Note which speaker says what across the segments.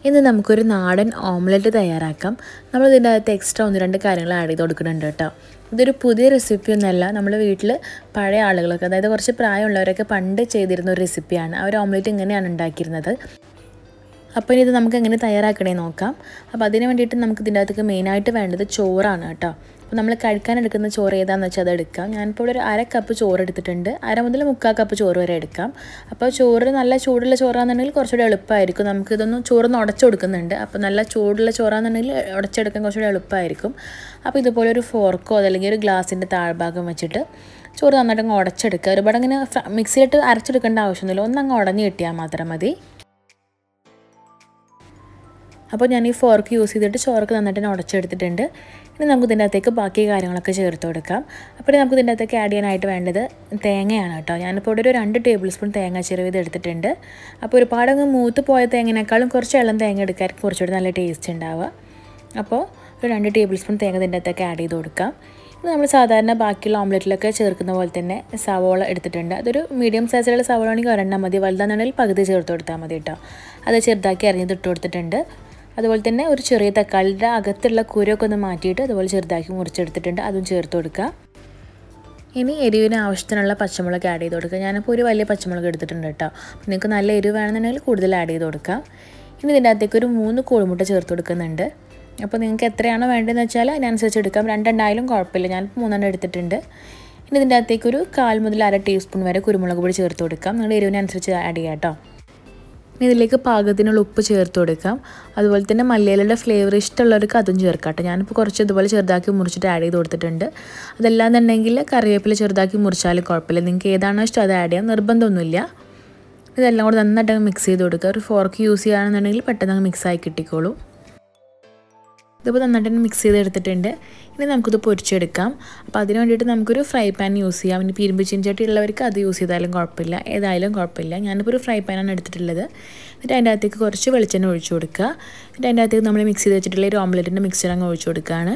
Speaker 1: ഇന്ന് നമുക്കൊരു നാടൻ ഓംലെറ്റ് തയ്യാറാക്കാം നമ്മൾ ഇതിൻ്റെ അകത്ത് എക്സ്ട്രാ ഒന്ന് രണ്ട് കാര്യങ്ങൾ ആഡ് ചെയ്ത് കൊടുക്കുന്നുണ്ട് കേട്ടോ ഇതൊരു പുതിയ റെസിപ്പി ഒന്നല്ല നമ്മുടെ വീട്ടിൽ പഴയ ആളുകളൊക്കെ അതായത് കുറച്ച് പ്രായമുള്ളവരൊക്കെ പണ്ട് ചെയ്തിരുന്ന ഒരു റെസിപ്പിയാണ് ആ ഒരു ഓംലെറ്റ് ഇങ്ങനെയാണ് ഉണ്ടാക്കിയിരുന്നത് അപ്പോൾ ഇനി ഇത് നമുക്ക് എങ്ങനെ തയ്യാറാക്കണേ നോക്കാം അപ്പോൾ അതിന് വേണ്ടിയിട്ട് നമുക്ക് ഇതിൻ്റെ അകത്തേക്ക് മെയിനായിട്ട് വേണ്ടത് ചോറാണ് കേട്ടോ അപ്പോൾ നമ്മൾ കഴിക്കാൻ എടുക്കുന്ന ചോറ് ഏതാണെന്ന് വെച്ചാൽ അത് എടുക്കാം ഞാനിപ്പോൾ ഇവിടെ ഒരു അര കപ്പ് ചോറ് എടുത്തിട്ടുണ്ട് അര മുതൽ മുക്കാൽ കപ്പ് ചോറ് വരെ എടുക്കാം അപ്പോൾ ചോറ് നല്ല ചൂടുള്ള ചോറാണെന്നുണ്ടെങ്കിൽ കുറച്ചുകൂടി എളുപ്പമായിരിക്കും നമുക്ക് ഇതൊന്നും ചോറൊന്ന് ഉടച്ചു കൊടുക്കുന്നുണ്ട് അപ്പോൾ നല്ല ചൂടുള്ള ചോറാണെന്നുണ്ടെങ്കിൽ ഉടച്ചെടുക്കാൻ കുറച്ചുകൂടി എളുപ്പമായിരിക്കും അപ്പോൾ ഇതുപോലെ ഒരു ഫോർക്കോ അതല്ലെങ്കിൽ ഒരു ഗ്ലാസിൻ്റെ താഴ്ഭാഗം വെച്ചിട്ട് ചോറ് നന്നായിട്ട് അങ്ങ് ഉടച്ചെടുക്കുക ഒരുപാട് അങ്ങനെ മിക്സിയിലിട്ട് അരച്ചെടുക്കേണ്ട ആവശ്യമൊന്നുമില്ല ഒന്നങ്ങ് ഉടഞ്ഞ് കിട്ടിയാൽ മാത്രം മതി അപ്പോൾ ഞാൻ ഈ ഫോർക്ക് യൂസ് ചെയ്തിട്ട് ചോറൊക്കെ നന്നായിട്ട് തന്നെ ഉടച്ചെടുത്തിട്ടുണ്ട് ഇനി നമുക്ക് ഇതിൻ്റെ അകത്തേക്ക് ബാക്കി കാര്യങ്ങളൊക്കെ ചേർത്ത് കൊടുക്കാം അപ്പോൾ നമുക്ക് ഇതിൻ്റെ അകത്തേക്ക് ആഡ് ചെയ്യാനായിട്ട് വേണ്ടത് തേങ്ങയാണ് കേട്ടോ ഞാനിപ്പോൾ ഇവിടെ ഒരു രണ്ട് ടേബിൾ സ്പൂൺ തേങ്ങ ചെറുവിത് എടുത്തിട്ടുണ്ട് അപ്പോൾ ഒരുപാട് അങ്ങ് മൂത്ത് പോയ തേങ്ങനേക്കാളും കുറച്ച് ഇളം തേങ്ങ എടുക്കാർക്ക് കുറച്ചുകൂടി നല്ല ടേസ്റ്റ് ഉണ്ടാവുക അപ്പോൾ ഒരു രണ്ട് ടേബിൾ സ്പൂൺ തേങ്ങ ഇതിൻ്റെ അകത്തേക്ക് ആഡ് ചെയ്ത് കൊടുക്കാം ഇത് നമ്മൾ സാധാരണ ബാക്കിയുള്ള ഓംലെറ്റിലൊക്കെ ചേർക്കുന്ന പോലെ തന്നെ സവോള എടുത്തിട്ടുണ്ട് അതൊരു മീഡിയം സൈസിലുള്ള സവോള ആണെങ്കിൽ ഒരെണ്ണം മതി വലുതാണെന്നുണ്ടെങ്കിൽ പകുതി ചേർത്ത് കൊടുത്താൽ മതി കേട്ടോ അത് ചെറുതാക്കി അരിഞ്ഞത് ഇട്ട് കൊടുത്തിട്ടുണ്ട് അതുപോലെ തന്നെ ഒരു ചെറിയ തക്കാളിയുടെ അകത്തുള്ള കുരൊക്കെ ഒന്ന് മാറ്റിയിട്ട് അതുപോലെ ചെറുതാക്കി മുറിച്ചെടുത്തിട്ടുണ്ട് അതും ചേർത്ത് കൊടുക്കുക ഇനി എരിവിന് ആവശ്യത്തിനുള്ള പച്ചമുളക് ആഡ് ചെയ്ത് കൊടുക്കുക ഞാനിപ്പോൾ ഒരു വലിയ പച്ചമുളക് എടുത്തിട്ടുണ്ട് കേട്ടോ അപ്പോൾ നിങ്ങൾക്ക് നല്ല എരിവ് വേണമെന്നുണ്ടെങ്കിൽ കൂടുതൽ ആഡ് ചെയ്ത് കൊടുക്കാം ഇനി ഇതിൻ്റെ അകത്തേക്ക് ഒരു മൂന്ന് കോഴിമുട്ട ചേർത്ത് കൊടുക്കുന്നുണ്ട് അപ്പോൾ നിങ്ങൾക്ക് എത്രയാണോ വേണ്ടതെന്ന് വെച്ചാൽ അതിനനുസരിച്ച് എടുക്കാം രണ്ടെണ്ണായാലും കുഴപ്പമില്ല ഞാനിപ്പോൾ മൂന്നെണ്ണം എടുത്തിട്ടുണ്ട് ഇനി ഇതിൻ്റെ അകത്തേക്ക് ഒരു കാൽ മുതൽ അര ടീസ്പൂൺ വരെ കുരുമുളക് പൊടി ചേർത്ത് കൊടുക്കാം നിങ്ങളുടെ എരിവിനനുസരിച്ച് ആഡ് ചെയ്യാം കേട്ടോ ഇനി ഇതിലേക്ക് പാകത്തിനുള്ള ഉപ്പ് ചേർത്ത് കൊടുക്കാം അതുപോലെ തന്നെ മല്ലിയിലയുടെ ഫ്ലേവർ ഇഷ്ടമുള്ളവർക്ക് അതും ചേർക്കാം കേട്ടോ ഞാനിപ്പോൾ കുറച്ച് ഇതുപോലെ ചെറുതാക്കി മുറിച്ചിട്ട് ആഡ് ചെയ്ത് കൊടുത്തിട്ടുണ്ട് അതല്ലാന്നുണ്ടെങ്കിൽ കറിവേപ്പില ചെറുതാക്കി മുറിച്ചാലും കുഴപ്പമില്ല നിങ്ങൾക്ക് ഏതാണോ ഇഷ്ടം അത് ആഡ് ചെയ്യാം നിർബന്ധമൊന്നുമില്ല ഇതെല്ലാം കൂടെ നന്നായിട്ട് മിക്സ് ചെയ്ത് കൊടുക്കുക ഒരു ഫോർക്ക് യൂസ് ചെയ്യുകയാണെന്നുണ്ടെങ്കിൽ പെട്ടെന്ന് അങ്ങ് മിക്സായി കിട്ടിക്കോളും ഇതിപ്പോൾ നന്നായിട്ട് തന്നെ മിക്സ് ചെയ്ത് എടുത്തിട്ടുണ്ട് ഇനി നമുക്കിത് പൊരിച്ചെടുക്കാം അപ്പോൾ അതിന് വേണ്ടിയിട്ട് നമുക്കൊരു ഫ്രൈ പാൻ യൂസ് ചെയ്യാം ഇനി ഇരുമ്പ് ചീഞ്ചട്ടി ഉള്ളവർക്ക് അത് യൂസ് ചെയ്താലും കുഴപ്പമില്ല ഏതായാലും കുഴപ്പമില്ല ഞാനിപ്പോൾ ഒരു ഫ്രൈ പാനാണ് എടുത്തിട്ടുള്ളത് എന്നിട്ട് അതിൻ്റെ അകത്തേക്ക് കുറച്ച് വെളിച്ചെണ്ണ ഒഴിച്ചു കൊടുക്കുക എന്നിട്ട് അതിൻ്റെ അകത്തേക്ക് നമ്മൾ മിക്സ് ചെയ്ത് വെച്ചിട്ടുള്ള ഒരു ഓംലെറ്റിൻ്റെ മിക്സർ അങ്ങ് ഒഴിച്ചു കൊടുക്കുകയാണ്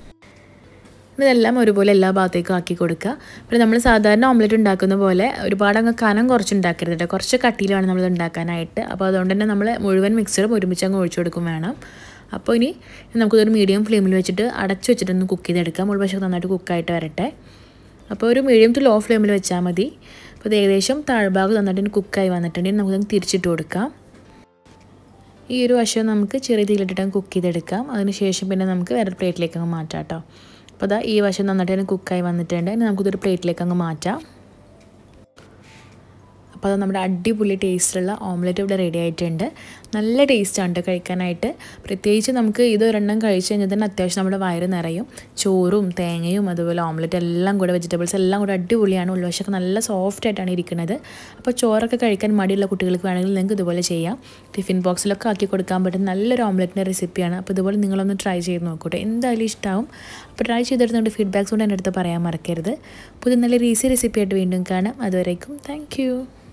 Speaker 1: ഇതെല്ലാം ഒരുപോലെ എല്ലാ ഭാഗത്തേക്കും ആക്കി കൊടുക്കുക പിന്നെ നമ്മൾ സാധാരണ ഓംലെറ്റ് ഉണ്ടാക്കുന്ന പോലെ ഒരുപാട് അങ്ങ് കനം കുറച്ച് ഉണ്ടാക്കരുത് കേട്ടോ കുറച്ച് കട്ടിയിൽ വേണം നമ്മൾ ഉണ്ടാക്കാനായിട്ട് അപ്പോൾ അതുകൊണ്ട് തന്നെ നമ്മൾ മുഴുവൻ മിക്സറും ഒരുമിച്ച് അങ്ങ് ഒഴിച്ചു കൊടുക്കും വേണം അപ്പോൾ ഇനി നമുക്കിതൊരു മീഡിയം ഫ്ലെയിമിൽ വെച്ചിട്ട് അടച്ച് വെച്ചിട്ടൊന്ന് കുക്ക് ചെയ്തെടുക്കാം ഉൾവശം നന്നായിട്ട് കുക്കായിട്ട് വരട്ടെ അപ്പോൾ ഒരു മീഡിയം ടു ലോ ഫ്ലെയിമിൽ വെച്ചാൽ മതി അപ്പോൾ ഇത് ഏകദേശം താഴ്ഭാഗം നന്നായിട്ട് കുക്കായി വന്നിട്ടുണ്ടെങ്കിൽ നമുക്കത് തിരിച്ചിട്ട് കൊടുക്കാം ഈ ഒരു വശം നമുക്ക് ചെറിയ തീയിലിട്ടിട്ട് കുക്ക് ചെയ്തെടുക്കാം അതിനുശേഷം പിന്നെ നമുക്ക് വേറെ പ്ലേറ്റിലേക്ക് അങ്ങ് മാറ്റാം കേട്ടോ അപ്പോൾ അതാ ഈ വശം നന്നായിട്ട് തന്നെ കുക്കായി വന്നിട്ടുണ്ട് ഇനി നമുക്കിതൊരു പ്ലേറ്റിലേക്ക് അങ്ങ് മാറ്റാം അപ്പോൾ അത് നമ്മുടെ അടിപൊളി ടേസ്റ്റുള്ള ഓംലെറ്റ് ഇവിടെ റെഡി ആയിട്ടുണ്ട് നല്ല ടേസ്റ്റാണ് കേട്ടോ കഴിക്കാനായിട്ട് പ്രത്യേകിച്ച് നമുക്ക് ഇത് ഒരെണ്ണം കഴിച്ച് കഴിഞ്ഞാൽ തന്നെ അത്യാവശ്യം നമ്മുടെ വയറ് നിറയും ചോറും തേങ്ങയും അതുപോലെ ഓംലെറ്റ് എല്ലാം കൂടെ വെജിറ്റബിൾസ് എല്ലാം കൂടെ അടിപൊളിയാണ് ഉൾവശമൊക്കെ നല്ല സോഫ്റ്റ് ആയിട്ടാണ് ഇരിക്കുന്നത് അപ്പോൾ ചോറൊക്കെ കഴിക്കാൻ മടിയുള്ള കുട്ടികൾക്ക് വേണമെങ്കിൽ നിങ്ങൾക്ക് ഇതുപോലെ ചെയ്യാം ടിഫിൻ ബോക്സിലൊക്കെ ആക്കി കൊടുക്കാൻ പറ്റുന്ന നല്ലൊരു ഓംലെറ്റിൻ്റെ റെസിപ്പിയാണ് അപ്പോൾ ഇതുപോലെ നിങ്ങളൊന്ന് ട്രൈ ചെയ്ത് നോക്കൂട്ടെ എന്തായാലും ഇഷ്ടമാവും അപ്പോൾ ട്രൈ ചെയ്തെടുത്തുകൊണ്ട് ഫീഡ്ബാക്സ് കൊണ്ട് എൻ്റെ അടുത്ത് പറയാൻ മറക്കരുത് പുതിയ നല്ലൊരു ഈസി റെസിപ്പി ആയിട്ട് വീണ്ടും കാണാം അതുവരേക്കും താങ്ക്